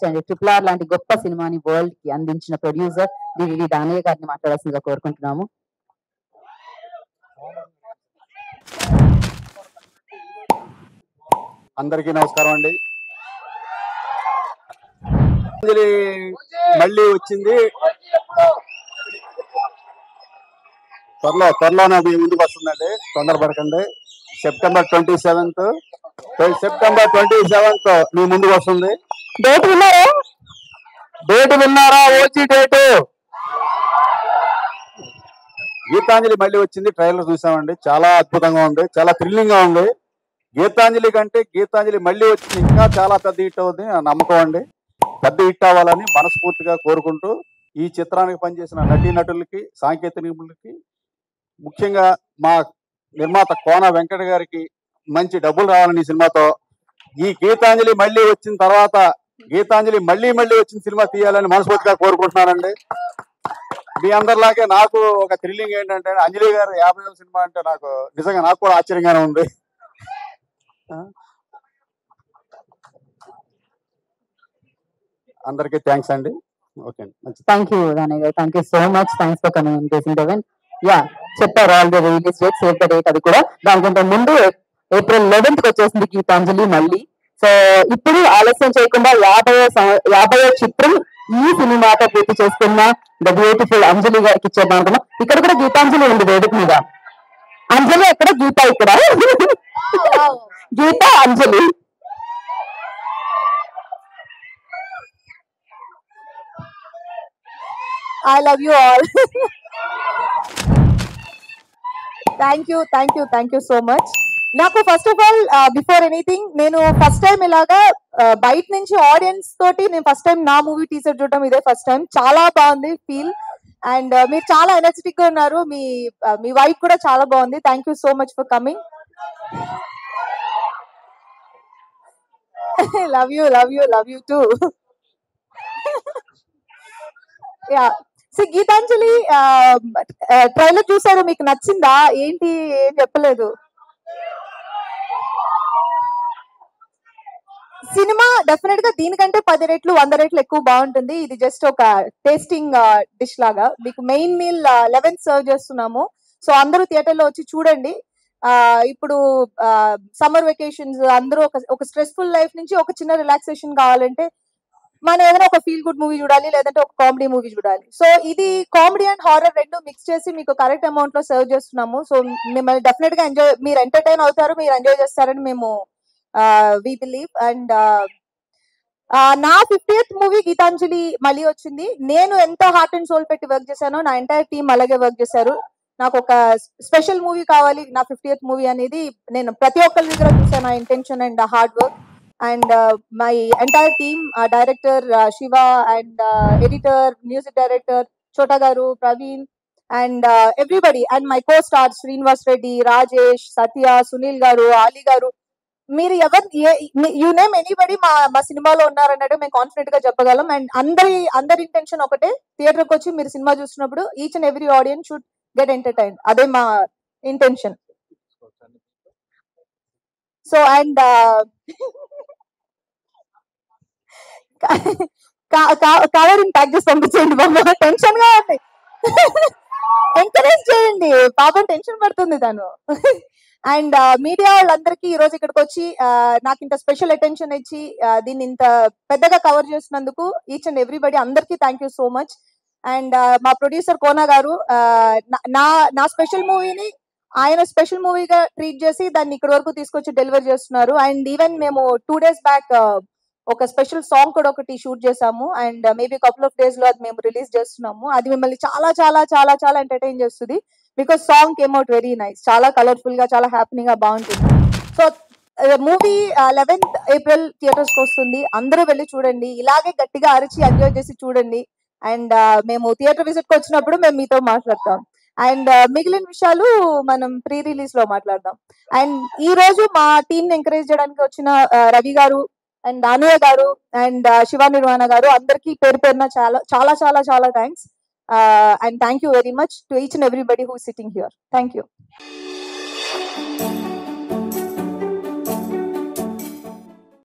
And triple R లాంటి గొప్ప సినిమాని వరల్డ్ కి అందించిన ప్రొడ్యూసర్ డివివి దానయ్య గారిని మాట్లాడాల్సిందిగా కోరుకుంటున్నాము అందరికీ నమస్కారం అండి అంజలి మళ్ళీ వచ్చింది త్వరలో త్వరలోనే మీ ముందుకు వస్తుందండి తొందరపడకండి September twenty seventh September twenty seventh మీ ముందుకు వస్తుంది డేట్ విన్నారా డేట్ విన్నారా ఓచి డేటు గీతాంజలి మళ్ళీ వచ్చింది ట్రైలర్ చూసామండి చాలా అద్భుతంగా ఉంది చాలా థ్రిల్లింగ్ గా ఉంది గీతాంజలి కంటే గీతాంజలి మళ్ళీ వచ్చింది ఇంకా చాలా పెద్ద హిట్ అవుతుంది నా నమ్మకం అండి పెద్ద హిట్ అవ్వాలని మనస్ఫూర్తిగా కోరుకుంటూ ఈ చిత్రానికి పనిచేసిన నటీ నటులకి సాంకేతిక నిపుణులకి ముఖ్యంగా మా నిర్మాత కోన వెంకట గారికి మంచి డబ్బులు రావాలని ఈ సినిమాతో ఈ గీతాంజలి మళ్ళీ వచ్చిన తర్వాత గీతాంజలి మళ్ళీ మళ్ళీ వచ్చిన సినిమా తీయాలని మనస్ఫూర్తిగా కోరుకుంటున్నానండి మీ అందరిలాగే నాకు ఒక థ్రిల్లింగ్ ఏంటంటే అంజలి గారు యాభై వేల సినిమా అంటే నాకు నిజంగా నాకు కూడా ఆశ్చర్యంగానే ఉంది అందరికీ థ్యాంక్స్ అండి ఓకే అండి మంచిది థ్యాంక్ యూ దానయ్య గారు thank you so much thanks for coming in కేసింగ్ డెవెన్ యా చెప్పారు all the release date save the date అది కూడా దానికంటే ముందు ఏప్రిల్ లెవెన్త్ కి వచ్చేసింది గీతాంజలి మళ్ళీ సో ఇప్పుడు ఆలస్యం చేయకుండా యాభై యాభై చిత్రం ఈ సినిమాతో పూర్తి చేసుకున్న ద బ్యూటిఫుల్ అంజలి గారికి ఇచ్చేద్దాం అనుకున్నాం ఇక్కడ కూడా గీతాంజలి ఉంది వేదిక మీద అంజలి ఎక్కడ గీత ఇక్కడ Geetha Anjali I love you all. Thank you thank you thank you so much నాకు first of all before anything నేను ఫస్ట్ టైం ఇలాగా uh, బయట నుంచి ఆడియన్స్ తోటి నేను ఫస్ట్ టైం నా మూవీ టీచర్ చూడటం ఇదే ఫస్ట్ టైం చాలా బాగుంది ఫీల్ అండ్ మీరు చాలా ఎనర్జెటిక్ గా ఉన్నారు మీ uh, మీ వైఫ్ కూడా చాలా బాగుంది thank you so much for coming love you love you love you too యా సి గీతాంజలి ట్రైలర్ చూసారు మీకు నచ్చిందా ఏంటి ఏం చెప్పలేదు సినిమా డెఫినెట్ గా దీనికంటే పది రెట్లు వంద రెట్లు ఎక్కువ బాగుంటుంది ఇది జస్ట్ ఒక టేస్టింగ్ డిష్ లాగా మీకు మెయిన్ మీల్ లెవెన్ సర్వ్ చేస్తున్నాము సో అందరూ థియేటర్ లో వచ్చి చూడండి ఆ ఇప్పుడు సమ్మర్ వెకేషన్స్ అందరూ ఒక ఒక స్ట్రెస్ఫుల్ లైఫ్ నుంచి ఒక చిన్న రిలాక్సేషన్ కావాలంటే మనం ఏదైనా ఒక ఫీల్ గుడ్ మూవీ చూడాలి లేదంటే ఒక కామెడీ మూవీ చూడాలి సో ఇది కామెడీ అండ్ హారర్ రెండు మిక్స్ చేసి మీకు కరెక్ట్ అమౌంట్ లో సర్వ్ చేస్తున్నాము సో మిమ్మల్ని డెఫినెట్ గా ఎంజాయ్ మీరు ఎంటర్టైన్ అవుతారు మీరు ఎంజాయ్ చేస్తారని మేము వి బిలీవ్ అండ్ నా ఫిఫ్టీయత్ మూవీ గీతాంజలి మళ్ళీ వచ్చింది నేను ఎంత హార్ట్ అండ్ సోల్ పెట్టి వర్క్ చేశానో నా ఎంటైర్ టీం అలాగే వర్క్ చేశారు నాకు ఒక స్పెషల్ మూవీ కావాలి నా ఫిఫ్టీయత్ మూవీ అనేది నేను ప్రతి ఒక్కరి దగ్గర చూసాను ఆ intention and hard work and my entire team director Shiva and editor music director Chota గారు Praveen and everybody and my costar Srinivas Reddy Rajesh Satya Sunil గారు ఆలీ గారు మీరు ఎవరు యూ నేమ్ ఎనీబడి మా మా సినిమాలో ఉన్నారన్నట్టు మేము కాన్ఫిడెంట్ గా చెప్పగలం అండ్ అందరి అందరి ఇంటెన్షన్ ఒకటే థియేటర్ కి వచ్చి మీరు సినిమా చూసినప్పుడు each and every audience should get entertain అదే మా intention so and covering pack చేసి పంపించేయండి బాబా టెన్షన్ గా ఉంది ఎంకరేజ్ చేయండి పాపం టెన్షన్ పడుతుంది తను అండ్ మీడియా వాళ్ళందరికీ ఈ రోజు ఇక్కడికి వచ్చి ఆ, నాకు ఇంత స్పెషల్ అటెన్షన్ ఇచ్చి ఆ, దీన్ని ఇంత పెద్దగా కవర్ చేసినందుకు ఈచ్ అండ్ ఎవ్రీబడి అందరికీ thank you so much and మా ప్రొడ్యూసర్ కోనా గారు ఆ, నా- నా నా స్పెషల్ మూవీని ఆయన స్పెషల్ మూవీగా ట్రీట్ చేసి దాన్ని ఇక్కడ వరకు తీసుకొచ్చి డెలివర్ చేస్తున్నారు అండ్ ఈవెన్ మేము టూ డేస్ బ్యాక్ ఒక స్పెషల్ సాంగ్ కూడా ఒకటి షూట్ చేసాము and maybe couple of days లో అది మేము రిలీజ్ చేస్తున్నాము అది మిమ్మల్ని చాలా చాలా చాలా చాలా ఎంటర్టైన్ చేస్తుంది because song came out very nice చాలా కలర్ఫుల్ గా చాలా హ్యాపీనింగ్ గా బాగుంటుంది so movie eleventh April theatres కి వస్తుంది అందరూ వెళ్ళి చూడండి ఇలాగే గట్టిగా అరిచి ఎంజాయ్ చేసి చూడండి అండ్ మేము థియేటర్ విజిట్ కి వచ్చినప్పుడు మేము మీతో మాట్లాడతాం అండ్ మిగిలిన విషయాలు మనం ప్రీ రిలీజ్ లో మాట్లాడదాం అండ్ ఈ రోజు మా టీమ్ ఎంకరేజ్ చేయడానికి వచ్చిన ఆ, రవి గారు అండ్ దానయ్య గారు అండ్ శివ నిర్వాణ గారు అందరికీ పేరు పేరున చాలా చాలా చాలా చాలా thanks and thank you very much to each and everybody who sitting here thank you